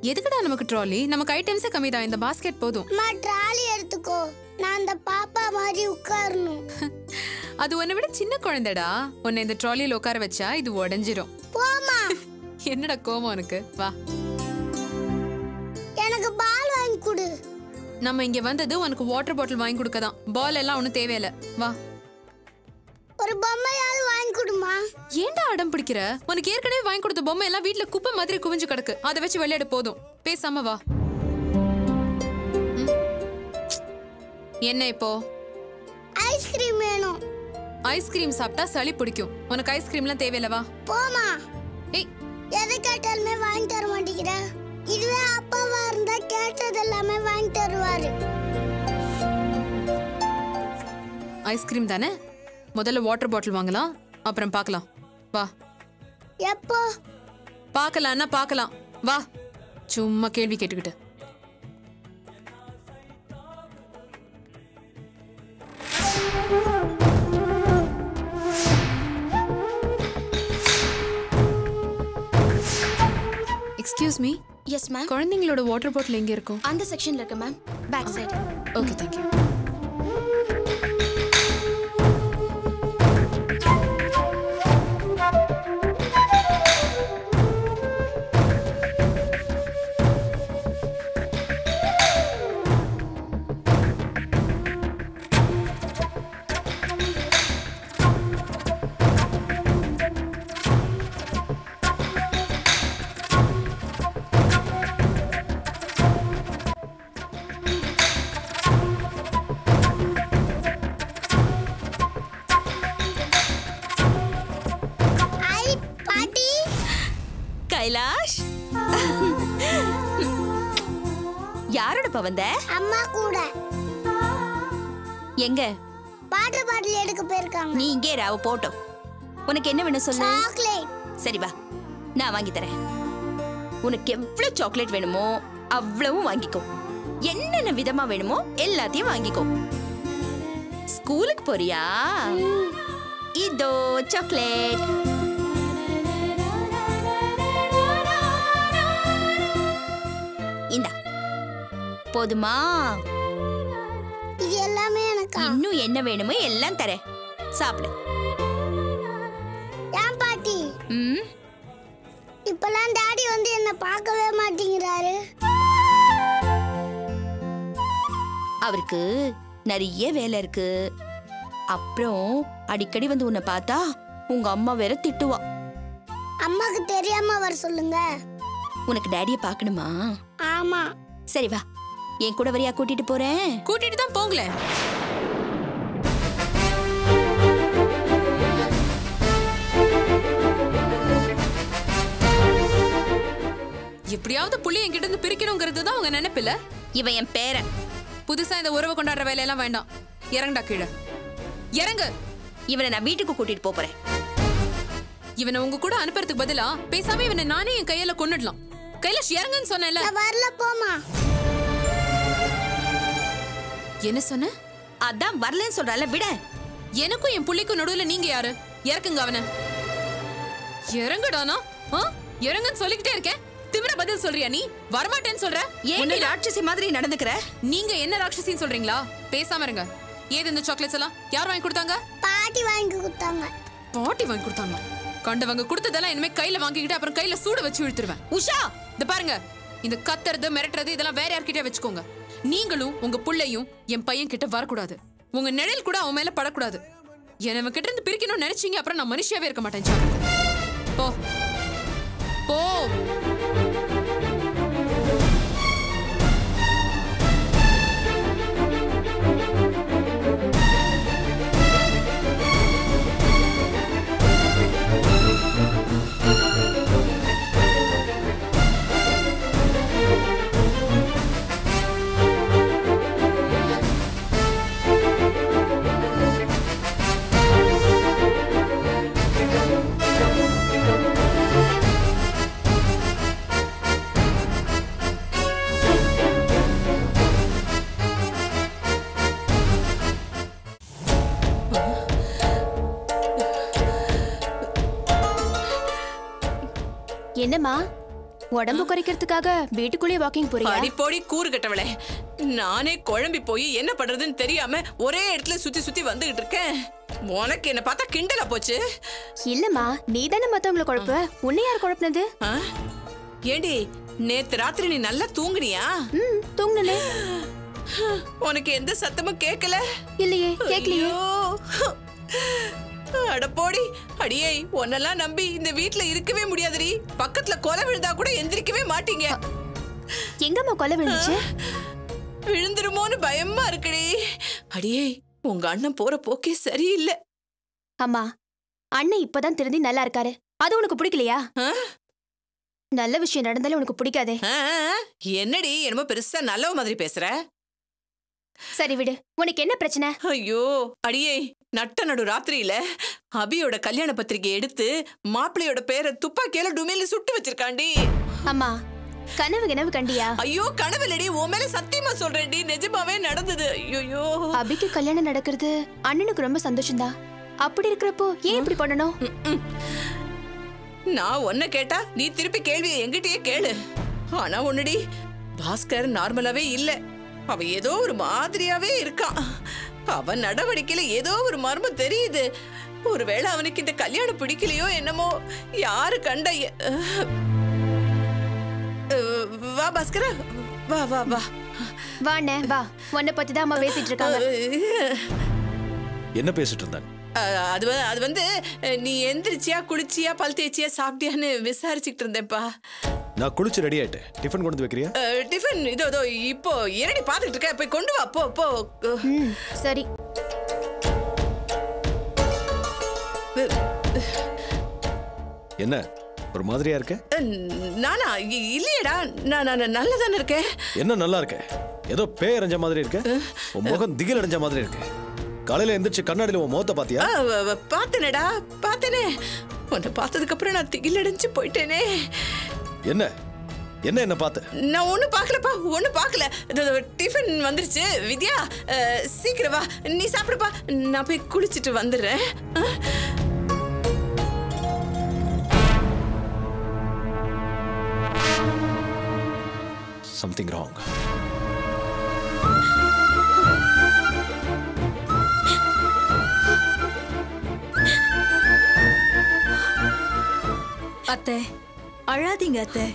எதுக்குடா நமக்கு ட்ராலி நமக்கு ஐட்டம்ஸே கம்மி தான் இந்த பாஸ்கெட் போதும் அம்மா ட்ராலி எடுத்துக்கோ நான் அந்த பாப்பா மாதிரி உட்காரணும் அது உன்னை விட சின்ன குழந்தைடா உன்னை இந்த ட்ராலியில் உட்கார வச்சா இது உடஞ்சிரும் போமா என்னடா கோவம் உனக்கு வா எனக்கு பால் வாங்கி கொடு நம்ம இங்க வந்தது உனக்கு வாட்டர் பாட்டில் வாங்கி கொடுக்க தான் பால் எல்லாம் ஒன்றும் தேவையில்ல வா ஒரு பொம்மையாவது வாங்கி கொடுமா ஏன்டா அடம் பிடிக்கிற உனக்கு ஏற்கனவே வாங்கி கொடுத்த பொம்மை எல்லாம் வீட்ல குப்பை மாதிரி குவிஞ்சு கிடக்கு அதை வச்சு விளையாட போதும் பேசாம வா ம். என்ன இப்போ ஐஸ்கிரீம் வேணும் ஐஸ்கிரீம் சாப்பிட்டா சளி பிடிக்கும் உனக்கு ஐஸ்கிரீம்லாம் தேவையில்ல வா போமா ஏய் எதை கேட்டாலுமே வாங்கி தர மாட்டேங்கிற இதுவே அப்பாவா இருந்தா கேட்டது எல்லாமே வாங்கி தருவாரு ஐஸ்கிரீம் தானே முதல்ல வாட்டர் பாட்டில் வாங்கலாம் அப்புறம் பார்க்கலாம் வா எப்போ பார்க்கலாம்னா பார்க்கலாம் வா சும்மா கேள்வி கேட்டுக்கிட்டு எக்ஸ்கியூஸ் மீ எஸ் மேம் குழந்தைங்களோட வாட்டர் பாட்டில் எங்க இருக்கும் அந்த செக்ஷன்ல இருக்கு ma'am back side okay thank you I பாட்டி கைலாஷ் யாரோடப்ப வந்த அம்மா கூட எங்க வாட்டர் பாட்டில் எடுக்க போயிருக்காங்க நீ இங்கே ராவ போட்டோம் உனக்கு என்ன வேணும் சொல்லு சாக்லேட் சரி வா நான் வாங்கி தரேன் உனக்கு எவ்வளவு சாக்லேட் வேணுமோ அவ்வளவும் வாங்கிக்கோ என்னென்ன விதமா வேணுமோ எல்லாத்தையும் வாங்கிக்கோ ஸ்கூலுக்கு போறியா இதோ சாக்லேட் இந்தா போதுமா இது எல்லாமே எனக்கா இன்னும் என்ன வேணுமோ எல்லாம் தரேன் சாப்பிடு ஏன் பாட்டி ம் இப்பெல்லாம் டாடி வந்து என்ன பார்க்கவே மாட்டேங்கிறாரு அவருக்கு நிறைய வேலை இருக்கு அப்புறம் அடிக்கடி வந்து உன்னை பார்த்தா உங்க அம்மா வேற திட்டுவா அம்மாக்கு தெரியாம வர சொல்லுங்க உனக்கு டேடிய பார்க்கணுமா ஆமா சரி வா என் கூட வரியா கூட்டிட்டு போறேன் கூட்டிட்டு தான் போங்களேன் எப்படியாவது புள்ளி என்கிட்ட இருந்து பிரிக்கணுங்கிறது தான் உங்க நினைப்பில்ல இவன் என் பேரன் புதுசா இந்த உறவு கொண்டாடுற வேலையெல்லாம் வேண்டாம் இறங்குடா கீழே இறங்கு இவனை நான் வீட்டுக்கு கூட்டிட்டு போப் போறேன் இவனை உங்க கூட அனுப்புறதுக்கு பதிலா பேசாம இவனை நானே என் கையில கொன்னுடலாம் கைலாஷ் இறங்குன்னு சொன்னேன்ல நான் வரல போமா என்ன சொன்ன அதான் வரலன்னு சொல்றால விட எனக்கும் என் புள்ளிக்கும் நடுவுல நீங்க யாரு இறக்குங்க அவனை இறங்குடானா ஆ? இறங்குன்னு சொல்லிக்கிட்டே இருக்கேன் திமிர பதில் சொல்றியா நீ வரமாட்டேன்னு சொல்ற ஏன் நீ உன்னை- ராட்சசி மாதிரி நடந்துக்கிற நீங்க என்ன ராட்சசின்னு சொல்றீங்களா பேசாம இருங்க ஏது இந்த சாக்லேட்ஸ் எல்லாம் யார் வாங்கி கொடுத்தாங்க பாட்டி வாங்கி கொடுத்தாங்க பாட்டி வாங்கி கொடுத்தாங்க கண்டவங்க கொடுத்ததெல்லாம் இனிமே கையில வாங்கிக்கிட்டு அப்புறம் கையில சூட வச்சு இழுத்துருவேன் உஷா இந்த பாருங்க இந்த கத்துறது மிரட்டுறது இதெல்லாம் வேற யார்கிட்டயே வச்சுக்கோங்க நீங்களும் உங்க புள்ளையும் என் பையன் கிட்ட வரக்கூடாது உங்க நிழல் கூட அவன் மேல படக்கூடாது என்னவ கிட்ட இருந்து பிரிக்கணும்னு நினைச்சீங்க அப்புறம் நான் மனுஷியாவே இருக்க மாட்டேன் ஜாக்கிரதை. போ போ என்னம்மா உடம்பு குறைக்கிறதுக்காக வீட்டுக்குள்ளேயே வாக்கிங் போறியா அடிப்போடி கூறு கட்டவளே நானே குழம்பி போய் என்ன பண்றதுன்னு தெரியாம ஒரே இடத்துல சுத்தி சுத்தி வந்துகிட்டு இருக்கேன் உனக்கு என்ன பார்த்தா கிண்டலா போச்சு இல்லம்மா நீ தானே மத்தவங்களை குழப்ப உன்னை யார் குழப்பினது ஆ? ஏண்டி நேத்து ராத்திரி நீ நல்லா தூங்குனியா ம் தூங்குனே உனக்கு எந்த சத்தமும் கேட்கல இல்லையே கேக்கலையே ஐயோ. அட போடி அடியே உன்னெல்லாம் நம்பி இந்த வீட்ல இருக்கவே முடியாதுடி பக்கத்துல கொலை விழுந்தா கூட எந்திரிக்கவே மாட்டீங்க எங்கம்மா கொலை விழுந்துச்சு விழுந்துருமோன்னு பயமா இருக்குடி அடியே உங்க அண்ணன் போற போக்கே சரியில்லை அம்மா அண்ணன் இப்பதான் திருந்தி நல்லா இருக்காரு அது உனக்கு பிடிக்கலையா ஆ? நல்ல விஷயம் நடந்தாலும் உனக்கு பிடிக்காதே ஆ, என்னடி என்னமோ பெருசா நல்லவ மாதிரி பேசுற சரி விடு உனக்கு என்ன பிரச்சனை ஐயோ அடியே நட்ட நடு ராத்திரியில அபியோட கல்யாண பத்திரிக்கை எடுத்து மாப்பிள்ளையோட பேரை துப்பாக்கியால டுமையில சுட்டு வச்சிருக்காண்டி அம்மா கனவு கனவு கண்டியா ஐயோ கனவுலடி உன் மேல சத்தியமா சொல்றேன்டி நிஜமாவே நடந்தது ஐயோ அபிக்கு கல்யாணம் நடக்கிறது அண்ணனுக்கு ரொம்ப சந்தோஷம்தான் அப்படி இருக்கிறப்போ ஏன் இப்படி பண்ணணும் நான் ஒன்ன கேட்டா நீ திருப்பி கேள்வியை எங்கிட்டயே கேளு ஆனா ஒண்ணுடி பாஸ்கர் நார்மலாவே இல்ல அவ ஏதோ ஒரு மாதிரியாவே இருக்கான் அவன் நடவடிக்கையில ஏதோ ஒரு மர்மம் தெரியுது ஒருவேளை அவனுக்கு இந்த கல்யாணம் பிடிக்கலையோ என்னமோ யாரு கண்ட எ- அஹ், வா பாஸ்கரா வா வா வா வாண்ணே வா உன்னை பத்தி தான் அம்மா பேசிட்டு இருக்காங்க என்ன பேசிட்டு இருந்தாங்க அஹ், அது வ- அது வந்து அஹ், நீ எந்திரிச்சியா குளிச்சியா பல் தேய்ச்சியா சாப்பிட்டியான்னு விசாரிச்சுக்கிட்டு இருந்தேன்ப்பா நான் குளிச்சு ரெடி ஆயிட்டேன் டிஃபன் கொண்டு வந்து வைக்கிறியா அஹ், டிஃபன் இதோ இதோ இப்போ என்னடி பாத்துக்கிட்டு இருக்க போய் கொண்டு வா போ போ அஹ், ம் சரி என்ன ஒரு மாதிரியா இருக்க நானா இ- இல்லையேடா நான் நான் நல்லா தானே இருக்கேன் என்ன நல்லா இருக்க ஏதோ பேய் அடைஞ்ச மாதிரி இருக்க உன் முகம் திகில் அடைஞ்ச மாதிரி இருக்கு காலையில எந்திரிச்சு கண்ணாடியில உன் முகத்தை பாத்தியா ஆ, வ- வ- பார்த்தேனேடா பார்த்தேனே உன்னை பார்த்ததுக்கு அப்புறம் நான் திகிலடைஞ்சு போயிட்டேனே என்ன என்ன என்ன பார்த்த நான் ஒன்றும் பார்க்கலப்பா ஒன்றும் பார்க்கல இதோ, இதோ, டிஃபன் வந்துருச்சு வித்யா அஹ், சீக்கிரம் வா நீ சாப்பிடுப்பா நான் போய் குளிச்சுட்டு வந்துடுறேன் ஆ? சம்திங் ராங் அத்தை அழாதீங்க அத்தை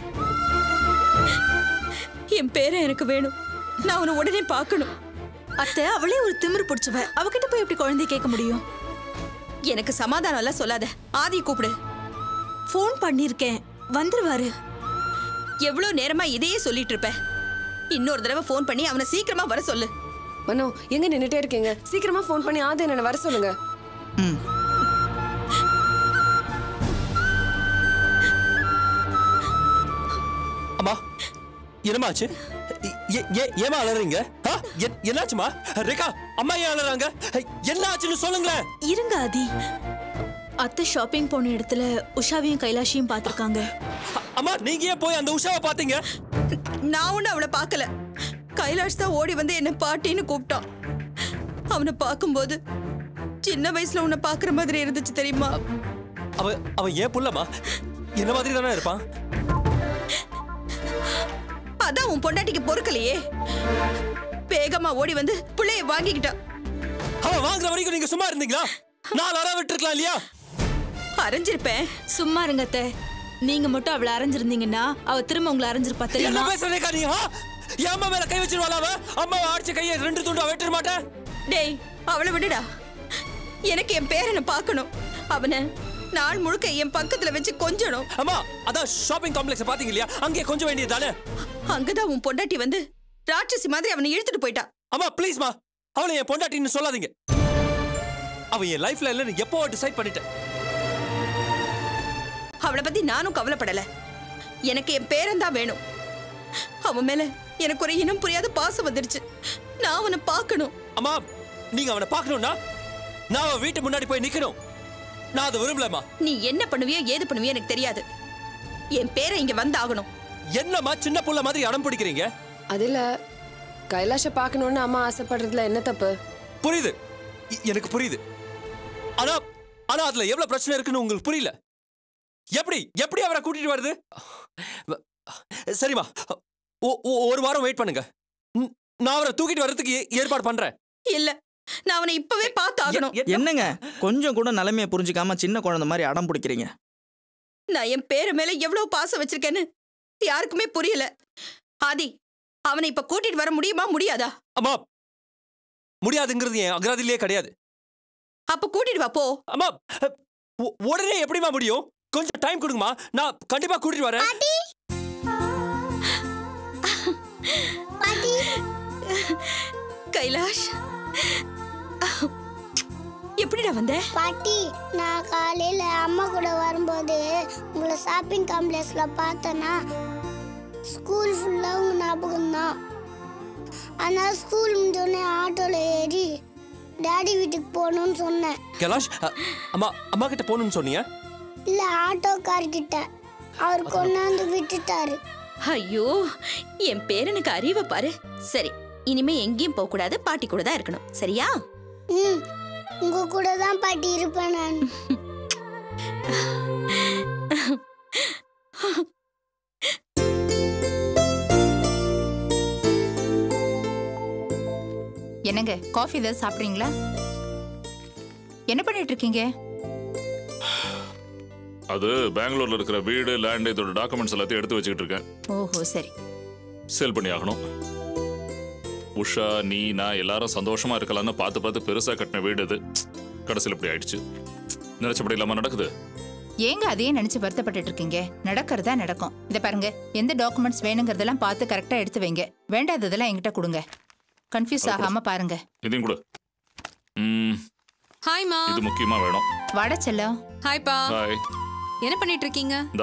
என் பேரன் எனக்கு வேணும் நான் அவனை உடனே பார்க்கணும் அத்தை அவளே ஒரு திமிரு பிடிச்சவ அவகிட்ட போய் எப்படி குழந்தைய கேட்க முடியும் எனக்கு சமாதானம் எல்லாம் சொல்லாத ஆதி கூப்பிடு ஃபோன் பண்ணிருக்கேன் வந்துருவாரு எவ்வளவு நேரமா இதையே சொல்லிட்டு இருப்ப இன்னொரு தடவை ஃபோன் பண்ணி அவனை சீக்கிரமா வர சொல்லு மனோ எங்க நின்னுட்டே இருக்கீங்க சீக்கிரமா ஃபோன் பண்ணி ஆதி என்ன வர சொல்லுங்க அம்மா என்னமாச்சு ஏ- ஏ- ஏம்மா அலறீங்க ஆ? என்- என்னாச்சுமா ரேகா அம்மா ஏன் அலறாங்க என்ன ஆச்சுன்னு சொல்லுங்களேன் இருங்க ஆதி அத்தை ஷாப்பிங் போன இடத்துல உஷாவையும் கைலாஷையும் பார்த்திருக்காங்க அ- அம்மா நீங்க ஏன் போய் அந்த உஷாவை பாத்தீங்க நான் ஒன்னும் அவளை பார்க்கல கைலாஷ் தான் ஓடி வந்து என்ன பாட்டின்னு கூப்பிட்டான் அவனை பார்க்கும்போது சின்ன வயசுல உன்னை பார்க்குற மாதிரி இருந்துச்சு தெரியுமா அவ அவ ஏன் புள்ளமா என்ன மாதிரி தானே இருப்பான் அதான் உன் பொண்டாட்டிக்கு பொறுக்கலையே வேகமா ஓடி வந்து பிள்ளைய வாங்கிக்கிட்டான் அவன் வாங்குற வரைக்கும் நீங்க சும்மா இருந்தீங்களா நாலு அற விட்டுருக்கலாம் இல்லையா அரைஞ்சிருப்பேன் சும்மா இருங்க அத்தை நீங்க மட்டும் அவளை அரைஞ்சிருந்தீங்கன்னா அவ திரும்ப உங்களை அரைஞ்சிருப்பா என்ன தெரியுமா பேசுற ரேகா நீ ஆ? என் அம்மா மேல கை வச்சிருவாளா அவ அம்மாவை அடிச்ச கையை ரெண்டு துண்டா வெட்டிட மாட்டேன் டேய் அவளை விடுடா எனக்கு என் பேரனை பார்க்கணும் அவனை நாள் முழுக்க என் பக்கத்துல வச்சு கொஞ்சணும் அம்மா அதான் ஷாப்பிங் காம்ப்ளெக்ஸ் பாத்தீங்க இல்லையா அங்கே கொஞ்சம் வேண்டியது தானே அங்கதான் உன் பொண்டாட்டி வந்து ராட்சசி மாதிரி அவனை இழுத்துட்டு போயிட்டா அம்மா ப்ளீஸ்மா அவளை என் பொண்டாட்டின்னு சொல்லாதீங்க அவ என் லைஃப்ல இல்லைன்னு எப்போ டிசைட் பண்ணிட்டேன் அவளை பத்தி நானும் கவலைப்படல எனக்கு என் பேரன் தான் வேணும் அவன் மேல எனக்கு ஒரு இனம் புரியாத பாசம் வந்துடுச்சு நான் அவனை பார்க்கணும் அம்மா நீங்க அவனை பார்க்கணும்னா நான் அவன் வீட்டு முன்னாடி போய் நிக்கணும் நான் அதை விரும்பலம்மா நீ என்ன பண்ணுவியோ ஏது பண்ணுவியோ எனக்கு தெரியாது என் பேரை இங்க வந்து ஆகணும் என்னம்மா சின்ன புள்ள மாதிரி அடம் பிடிக்கிறீங்க அதுல கைலாஷ பார்க்கணும்னு அம்மா ஆசைப்படுறதுல என்ன தப்பு புரியுது எ- எனக்கு புரியுது ஆனா ஆனா அதுல எவ்வளவு பிரச்சனை இருக்குன்னு உங்களுக்கு புரியல எப்படி எப்படி அவரை கூட்டிட்டு வருது சரிம்மா ஒ- ஒ- ஒரு வாரம் வெயிட் பண்ணுங்க ம், நான் அவரை தூக்கிட்டு வர்றதுக்கு ஏ- ஏற்பாடு பண்றேன் இல்ல நான் அவனை இப்பவே பார்த்தாகணும் என்னங்க கொஞ்சம் கூட நிலைமையை புரிஞ்சுக்காம சின்ன குழந்தை மாதிரி அடம் பிடிக்கிறீங்க நான் என் பேரு மேல எவ்வளவு பாசம் வச்சிருக்கேன்னு யாருக்குமே புரியல ஆதி அவனை இப்ப கூட்டிட்டு வர முடியுமா முடியாதா அம்மா முடியாதுங்கிறது என் அகராதிலேயே கிடையாது அப்ப கூட்டிட்டு வா போ அம்மா உ- உடனே எப்படிம்மா முடியும் கொஞ்சம் டைம் கொடுங்கம்மா நான் கண்டிப்பா கூட்டிட்டு வரேன் கைலாஷ் எப்படிடா வந்த பாட்டி நான் காலையில அம்மா கூட வரும்போது உங்களை ஷாப்பிங் காம்ப்ளெக்ஸ்ல பார்த்தேன்னா ஸ்கூல் ஃபுல்லா உங்க ஞாபகம் தான் அதனால ஸ்கூல் முடிஞ்சோடனே ஆட்டோல ஏறி டாடி வீட்டுக்கு போகணும்னு சொன்னேன் கைலாஷ் அ- அம்மா அம்மா கிட்ட போகணும்னு சொன்னீங்க இல்ல ஆட்டோக்கார்கிட்ட அவர் கொண்டாந்து விட்டுட்டாரு ஐயோ என் பேரனுக்கு அறிவை பாரு சரி இனிமே எங்கேயும் போக கூடாது பாட்டி கூட தான் இருக்கணும் சரியா ம் உங்க கூட தான் பாட்டி இருப்பேன் நான் என்னங்க காஃபி ஏதாவது சாப்பிட்றீங்களா என்ன பண்ணிட்டு இருக்கீங்க அது பெங்களூர்ல இருக்கிற வீடு லேண்ட் இதோட டாக்குமெண்ட்ஸ் எல்லாத்தையும் எடுத்து வச்சுக்கிட்டு இருக்கேன் ஓஹோ சரி சேல் பண்ணி ஆகணும் உஷா நீ நான் எல்லாரும் சந்தோஷமா இருக்கலாம்னு பார்த்து பார்த்து பெருசா கட்டின வீடு இது கடைசியில் இப்படி ஆயிடுச்சு நினைச்சபடி இல்லாம நடக்குது ஏங்க அதையே நினைச்சு வருத்தப்பட்டுட்டு இருக்கீங்க நடக்கிறதா நடக்கும் இத பாருங்க எந்த டாக்குமெண்ட்ஸ் வேணுங்கிறதெல்லாம் பார்த்து கரெக்டா எடுத்து வைங்க வேண்டாததெல்லாம் என்கிட்ட கொடுங்க கன்ஃபியூஸ் ஆகாம பாருங்க இதையும் கொடு ம், ஹாய்மா இது முக்கியமா வேணும் வாட செல்லம் ஹாய்ப்பா ஹாய் என்ன பண்ணிட்டு இருக்கீங்க இந்தா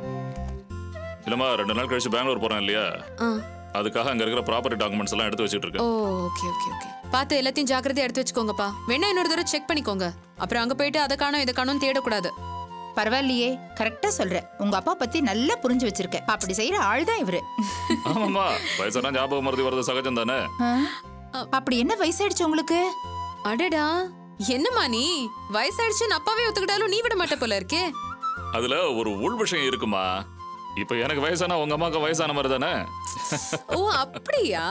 இல்லம்மா ரெண்டு நாள் கழிச்சு பெங்களூர் போறேன் இல்லையா ஆ. அதுக்காக அங்க இருக்கிற ப்ராப்பர்ட்டி டாக்குமெண்ட்ஸ் எல்லாம் எடுத்து வச்சுட்டு ஓ இருக்கேன் ஓகே ஓகே ஓகே பார்த்து எல்லாத்தையும் ஜாக்கிரதையா எடுத்து வச்சுக்கோங்கப்பா வேணா இன்னொரு தடவை செக் பண்ணிக்கோங்க அப்புறம் அங்க போயிட்டு அதை காணோம் இதை காணோம் தேடக்கூடாது பரவாயில்லையே கரெக்டா சொல்ற உங்க அப்பா பத்தி நல்லா புரிஞ்சு வச்சிருக்க அப்படி செய்யற ஆள் தான் இவரு ஆமாம்மா வயசானா ஞாபகம் மறதி வர்றது சகஜம் தானே ஆ? அப்படி என்ன வயசாயிடுச்சு உங்களுக்கு அடடா என்னம்மா நீ வயசாயிடுச்சுன்னு அப்பாவே ஒத்துக்கிட்டாலும் நீ விட மாட்ட போல இருக்கே அதுல ஒரு உள் விஷயம் இருக்குமா இப்ப எனக்கு வயசானா உங்க அம்மாவுக்கு வயசான மாதிரி தானே ஓ அப்படியா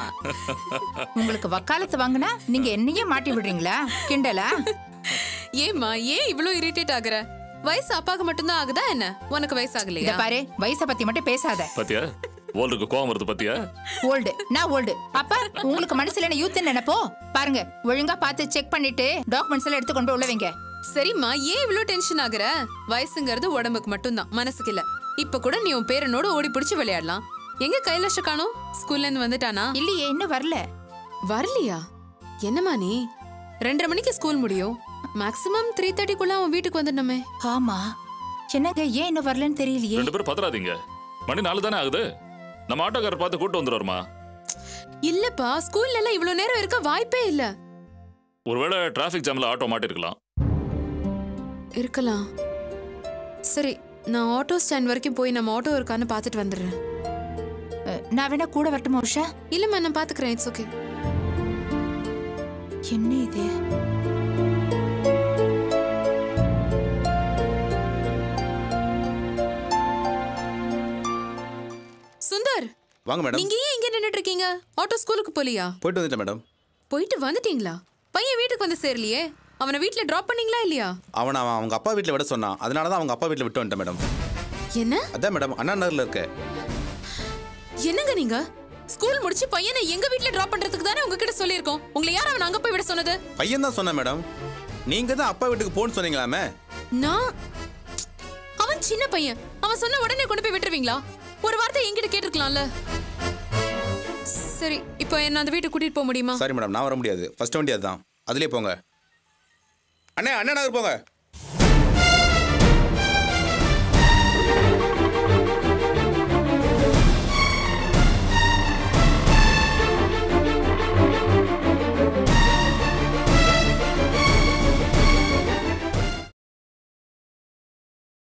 உங்களுக்கு வக்காலத்து வாங்கினா நீங்க என்னையே மாட்டி விடுறீங்களா கிண்டலா ஏம்மா ஏன் இவ்ளோ இரிட்டேட் ஆகுற வயசு அப்பாக்கு மட்டும்தான் ஆகுதா என்ன உனக்கு வயசு இத ஆகலையா பாரு வயசை பத்தி மட்டும் பேசாத பாத்தியா ஓல்டுக்கு கோவம் வருது பாத்தியா ஓல்டு நான் ஓல்டு அப்ப உங்களுக்கு மனசுல என்ன யூத் நினைப்போ பாருங்க ஒழுங்கா பார்த்து செக் பண்ணிட்டு டாக்குமெண்ட்ஸ் எல்லாம் எடுத்து கொண்டு போய் உள்ள வைங்க சரிம்மா ஏன் இவ்ளோ டென்ஷன் ஆகுற வயசுங்கிறது உடம்புக்கு மட்டும்தான் மனசுக்கு இல்ல இப்ப கூட நீ உன் பேரனோட ஓடி பிடிச்சு விளையாடலாம் எங்க கைலாஷ காணோம் ஸ்கூல்ல இருந்து வந்துட்டானா இல்லையே இன்னும் வரல வரலையா என்னம்மா நீ ரெண்டரை மணிக்கு ஸ்கூல் முடியும் மேக்ஸிமம் த்ரீ தேர்ட்டிக்குள்ள அவன் வீட்டுக்கு வந்துடணுமே ஆமா என்னங்க ஏன் இன்னும் வரலன்னு தெரியலையே ரெண்டு பேரும் பதறாதீங்க மணி நாலு தானே ஆகுது நம்ம ஆட்டோக்காரர் பார்த்து கூட்டு வந்துடுவாருமா இல்லப்பா ஸ்கூல்ல எல்லாம் இவ்ளோ நேரம் இருக்க வாய்ப்பே இல்ல ஒருவேளை டிராஃபிக் ஜாம்ல ஆட்டோ மாட்டிருக்கலாம் இருக்கலாம் சரி நான் ஆட்டோ ஸ்டாண்ட் வரைக்கும் போய் நம்ம ஆட்டோ இருக்கான்னு பார்த்துட்டு வந்துடுறேன் அஹ், நான் வேணா கூட வரட்டுமா உஷா இல்லம்மா நான் பாத்துக்கிறேன் இட்ஸ் ஓகே என்ன இது சுந்தர் வாங்க மேடம் நீங்க ஏன் இங்க நின்னுட்டு இருக்கீங்க ஆட்டோ ஸ்கூலுக்கு போலியா போயிட்டு வந்துட்டேன் மேடம் போயிட்டு வந்துட்டீங்களா பையன் வீட்டுக்கு வந்து சேரலையே அவனை வீட்ல டிராப் பண்ணீங்களா இல்லையா அவனை அவன் அவங்க அப்பா வீட்டில் விட சொன்னான் அதனால தான் அவங்க அப்பா வீட்டில் விட்டு வந்துட்டேன் மேடம் என்ன அதான் மேடம் அண்ணா நகரில் இருக்க என்னங்க நீங்க ஸ்கூல் முடிச்சு பையனை எங்க வீட்ல டிராப் பண்றதுக்கு தானே உங்ககிட்ட சொல்லியிருக்கோம் உங்களை யார் அவன் அங்க போய் விட சொன்னது பையன் தான் சொன்னேன் மேடம் நீங்க தான் அப்பா வீட்டுக்கு போன்னு சொன்னீங்களாமே நான் அவன் சின்ன பையன் அவன் சொன்ன உடனே கொண்டு போய் விட்டுருவீங்களா ஒரு வார்த்தை என்கிட்ட கேட்டிருக்கலாம்ல சரி இப்போ என்ன அந்த வீட்டுக்கு கூட்டிட்டு போக முடியுமா சாரி மேடம் நான் வர முடியாது ஃபர்ஸ்ட் வண்டி அதுதான் அதுலேயே போங்க அண்ணே அண்ணா நகர் போங்க